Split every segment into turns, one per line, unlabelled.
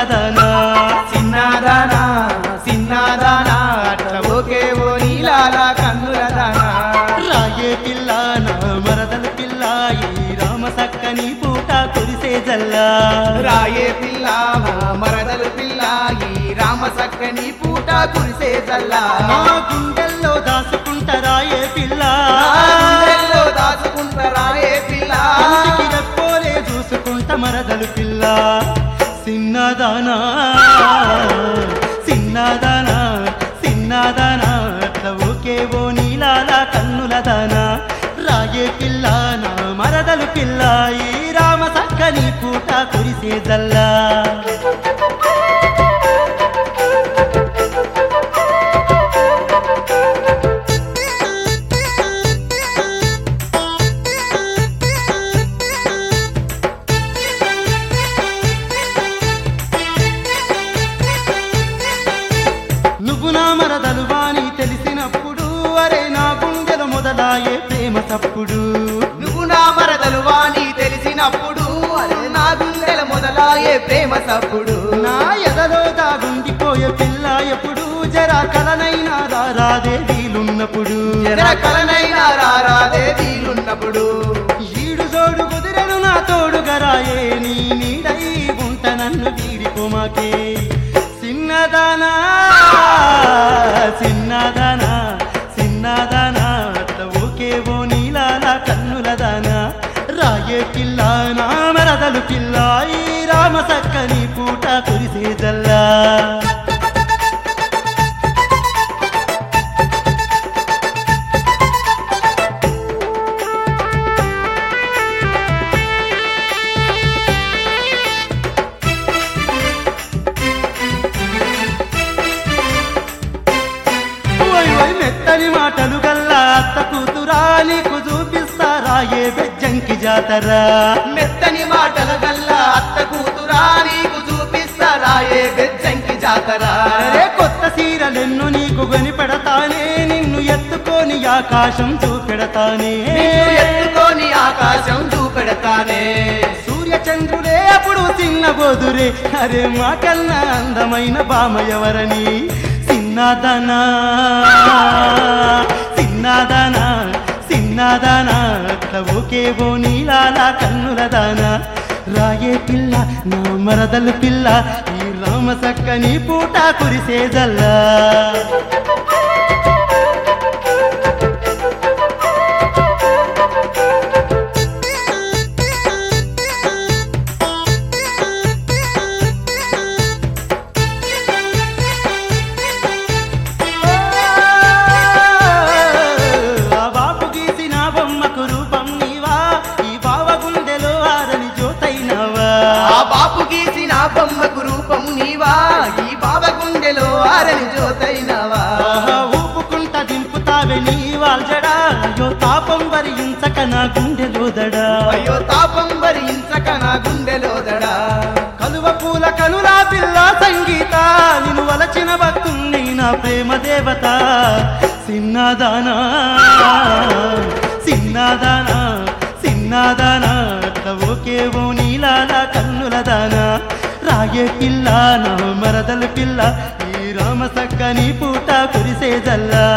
దానా
చిన్నదానా చిన్నదానా అట్లా ఓకే ఓ నీలాల కన్నుల దానా
రాయే పిల్ల నా మరదలు పిల్ల ఈ రామ సక్కని పూట కురిసే జల్లా
రాయే పిల్ల మా మరదలు పిల్ల ఈ రామ సక్కని పూట కురిసే జల్లా
నా గుండెల్లో దాసుకుంటారాయే పిల్ల
గుండెల్లో దాచుకుంటారా ఏ పిల్ల
కంటికి రెప్పోలే చూసుకుంట మరదలు పిల్ల సిన్నదానా సిన్నదానా సిన్నదానా అట్లా ఓకే ఓ నీలాల కన్నుల దానా రాయే పిల్ల నా మరదలు పిల్ల ఈ రామ సక్కని పూట కురిసే జల్లా నువ్వు నా మరదలు వాణి తెలిసినప్పుడు అరే నా గుండెలు మొదలాయే ప్రేమ తప్పుడు
నువ్వు నా మరదలు వాణి తెలిసినప్పుడు అరే నా గుండెల మొదలాయే ప్రేమ సప్పుడు
నా ఎదలో దాగుండిపోయే పిల్ల ఎప్పుడు జరా కలనైనా రారాదే వీలున్నప్పుడు
జర కలనైనా రారాదే వీలున్నప్పుడు
ఈడు జోడు కుదిరెను నా తోడుగా రాయే నీ నీడై ఉంట నన్ను వీడిపోమాకే చిన్నదానా చిన్నదానా చిన్నదానా అట్లా ఓకే ఓ నీలాల కన్నుల దానా రాయే పిల్ల నా మరదలు పిల్ల ఈ రామ సక్కని పూట కురిసే జల్లా ఓయ్ ఓయ్ మెత్తని మాటలు గల్లా అత్త కూతురా నీకు చూపిస్తారా ఏ బెజ్జంకి జాతరా
మెత్తని మాటల గల్లా అత్త కూతురా నీకు చూపిస్తారా ఏ బెజ్జంకి జాతరా
అరే కొత్త సీరలెన్ను నీకు కొని పెడతానే నిన్ను ఎత్తుకొని ఆకాశం చూపెడతానే
నిన్ను ఎత్తుకొని ఆకాశం చూపెడతానే
సూర్య చంద్రుడే అప్పుడు చిన్న బోదురే అరే మా కన్నా అందమైన బామ ఎవరని సిన్నదనా సిన్నదనా సిన్నదనా అట్లా ఓకే ఓ నీలాల కన్నుల దానా రాయే పిల్ల నా మరదలు పిల్ల ఈ రామ సక్కని పూట కురిసే జల్లా ఆ బాపు గీసిన బొమ్మకు రూపం నీవా ఈ బావ గుండెలో ఆరని జ్యోతైనవా
ఆ బాపు గీసిన బొమ్మకు రూపము నీవా ఈ బాబ గుండెలో ఆరని జ్యోతైనవా
ఆహా, ఊపుకుంట దింపుతావే నీ వాల్జడా అయ్యో తాపం వరించక నా గుండెలో దడా
అయ్యో తాపం భరించక నా గుండెలోదడా
కలువ పూల కనులా పిల్ల సంగీత నిన్ను వలచిన భక్తుణ్ణి నా ప్రేమ దేవత సిన్నదానా సిన్నదానా సిన్నదానా అట్లా ఓకే ఓ నీలాల కన్నుల దానా రాగే పిల్ల నా మరదలు పిల్ల ఈ రామ సక్కని పూట కురిసే జల్లా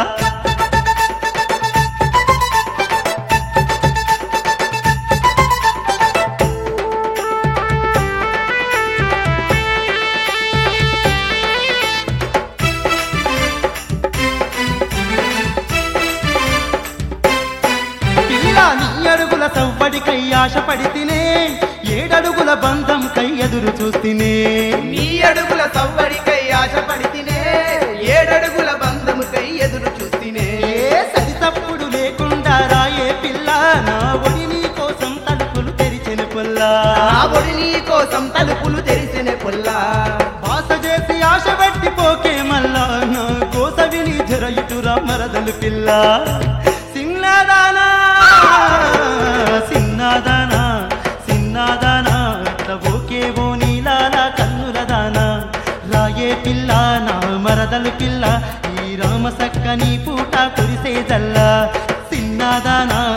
పిల్ల నీ అడుగుల సవ్వడికై ఆశపడి తినే ఏడడుగుల బంధం కై ఎదురు చూస్తేనే
నీ అడుగుల సవ్వడికై ఆశపడి తినే ఏడడుగుల బంధముకై ఎదురు చూస్తేనే
ఏ సరితప్పుడు లేకుండా రాయే పిల్ల నా ఒడి నీ కోసం తలుపులు తెరిచిన పుల్ల
నా ఒడి నీ కోసం తలుపులు తెరిసిన పుల్లా
బాస చేసి ఆశ పెట్టి పోకే మల్లా నా కోస విని జర ఇటురా మరదలు పిల్ల సిన్నదానా సిన్నదానా సిన్నదానా అట్లా ఓకే ఓ నీలాల కన్నుల దానా రాయే పిల్ల నా మరదలు పిల్ల ఈ రామ సక్కని పూట కురిసే జల్లా సిన్నదానా